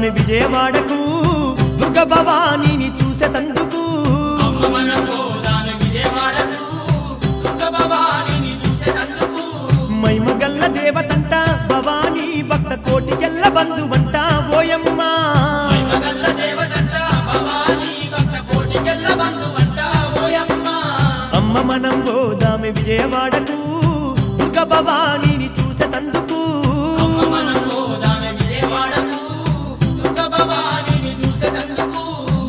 పోదామె విజయవాడకు దుర్గ భవానీని చూసేతందుకు అమ్మ మనం పోదామె విజయవాడకు దుర్గ భవానీని చూసేటందుకు మైమగల్ల దేవతంట భవానీ భక్త కోటికెల్ల బంధువంట ఓయమ్మ మగల్ల దేవతంట భవానీ భక్త కోటికెల్ల బంధువంట ఓయమ్మ అమ్మ మనం పోదామె విజయవాడకు దుర్గ భవానీని చూసేతందుకు అమ్మ మనం పోదామె విజయవాడకు దుర్గ భవానీని చూసేటందుకు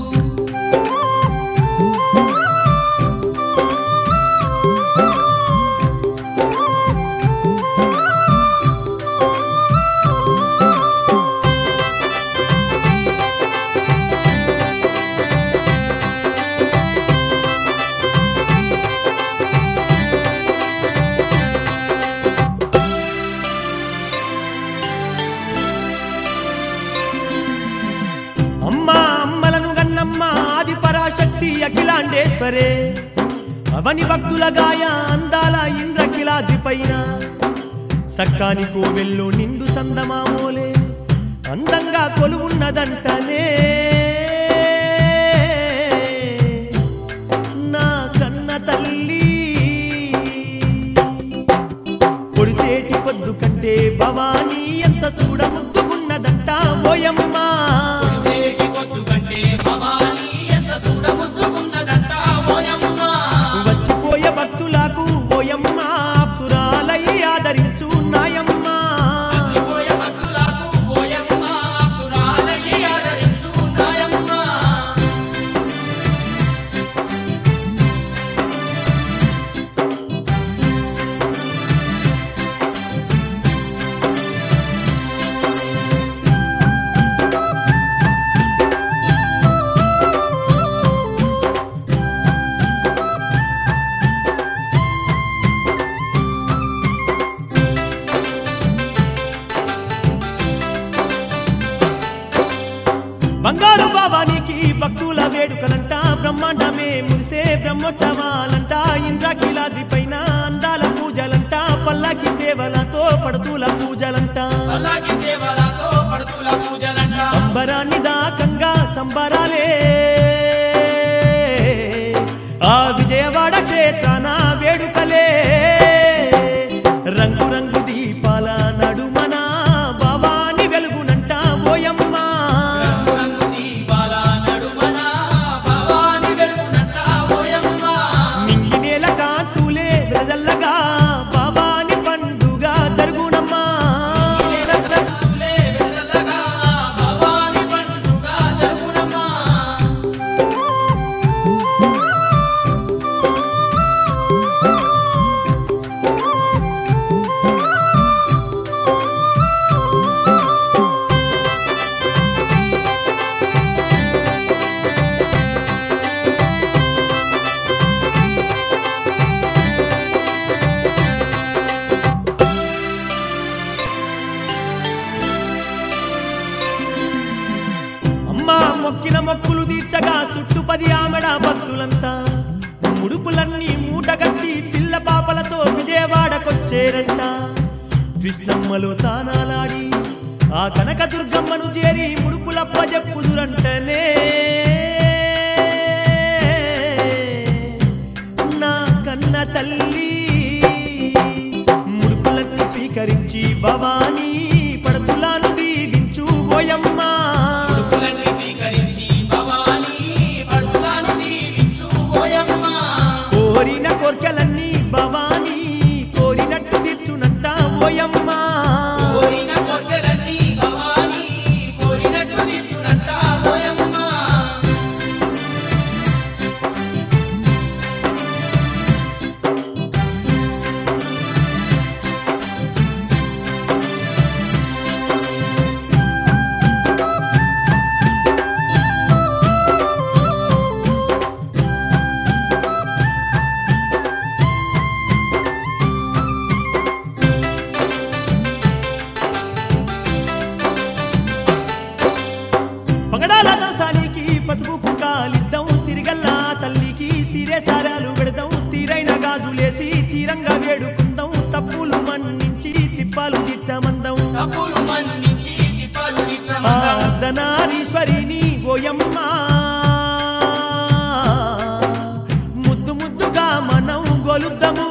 అమ్మ అమ్మలను గన్నమ్మ ఆది పరాశక్తి అఖిలాండేశ్వరే అవని భక్తుల గాయ అందాల ఇంద్రకిలాద్రి పైన సక్కాని కోవెల్లో నిండు సందమామోలే అందంగా కొలువున్నదంటనే నా కన్న తల్లి పొడిసేటి పొద్దు కంటే భవానీ ఎంత చూడ ముద్దుకున్నదంట ఓయమ్మ సేటి పొద్దు కంటే భవానీ ఎంత చూడముద్దుకున్నదంట ఓయమ్మ వచ్చిపోయే భక్తులకు ఓయమ్మ ఆప్తురాలై ఆదరించు నాయమ్మ మర్చిపోయే భక్తులకు ఓయమ్మ ఆప్తురాలయ్యి ఆదరించు నాయమ్మ బంగారు బాబానికి భక్తుల వేడుకలంట బ్రహ్మాండమే మురిసే బ్రహ్మోత్సవాలంట ఇంద్రకిలాద్రి పైన అందాల పూజలంట పల్లకి సేవలతో పడుతుల పూజలంట అలాగే సేవలతో పడుతుల పూజలంట అంబరాన్ని దాకంగా సంబరాలే ఆ విజయవాడ క్షేత్రాన వేడుకలే రంగు రంగు దీపాల నడుమన భవాని వెలుగునంట ఓయమ్మ రంగు రంగు దీపాల నడుమన భవాని వెలుగునంట ఓయమ్మ మింగి నేల కాంతులే వెదల్లగా భవాని పండుగ జరుగునమ్మా ఈ నెల రంగులే వెదలగా భవాని పండుగ జరుగునమ్మా అమ్మా మొక్కిన మొక్కులు తీర్చగా చుట్టు పది ఆమెడ భక్తులంతా ముడుపులన్నీ మూటగట్టి పిల్ల పాపలతో విజయవాడకొచ్చేరంట కృష్ణమ్మలో తానాలాడి ఆ కనక దుర్గమ్మను చేరి ముడుపులప్ప చెప్పుదురంటనే నా కన్న తల్లి ముడుపులన్నీ స్వీకరించి భవానీ పడుతులాను దీవించు ఓయమ్మ ముడుపులన్నీ స్వీకరించి భవానీ పడుతులను దీవించు ఓయమ్మ కోరిన కోర్కెలన్నీ భవానీ కోరినట్టు తీర్చునంట ఓయమ్మ కోరిన కోర్కెలన్నీ భవానీ కోరినట్టు తీర్చునంట ఓయమ్మ పగడాల దసానికి పసుపు కుంకాలిద్దాం సిరిగల్ల తల్లికి సిరే సారాలు పెడదాం తీరైన గాజులేసి తీరంగా వేడుకుందాం తప్పులు మన్నించి తిప్పాలు తీర్చమందాం తప్పులు మన్నించి తిప్పలు ఆ తీర్చమందాం అర్ధనారీశ్వరిని ఓయమ్మ ముద్దు ముద్దుగా మనం గొలుద్దాము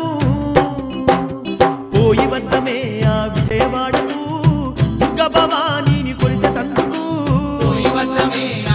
పోయి వద్దమే ఆ విజయవాడకు దుర్గ భవానీని కొలిసే తందుకు పోయి వద్దమే